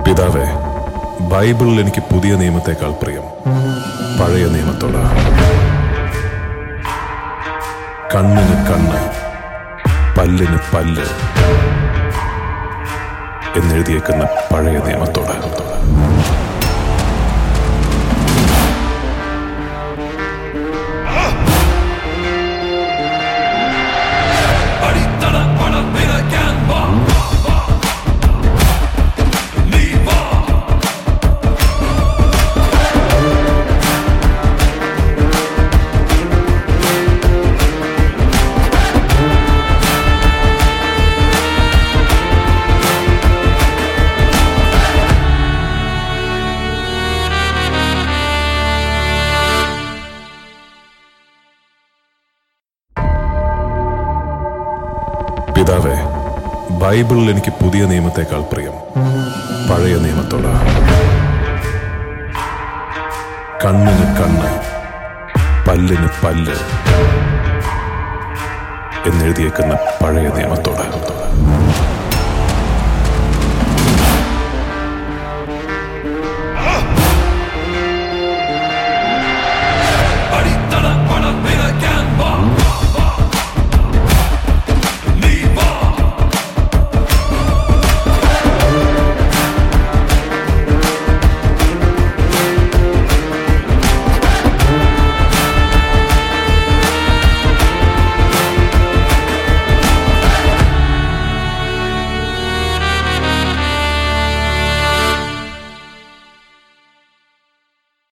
പിതാവേ ബൈബിളിൽ എനിക്ക് പുതിയ നിയമത്തെക്കാൾ പ്രിയം പഴയ നിയമത്തോടാണ് കണ്ണിന് കണ്ണ് പല്ലിന് പല്ല് എന്നെഴുതിയേക്കുന്ന പഴയ നിയമത്തോട് അടിത്തറ പണം നിറയ്ക്കാൻ വാ നീ വാ പിതാവേ ബൈബിളിൽ എനിക്ക് പുതിയ നിയമത്തെക്കാൾ പ്രിയം പഴയ നിയമത്തോടാണ് കണ്ണിന് കണ്ണ് പല്ലിന് പല്ല് എന്നെഴുതിയേക്കുന്ന പഴയ നിയമത്തോട്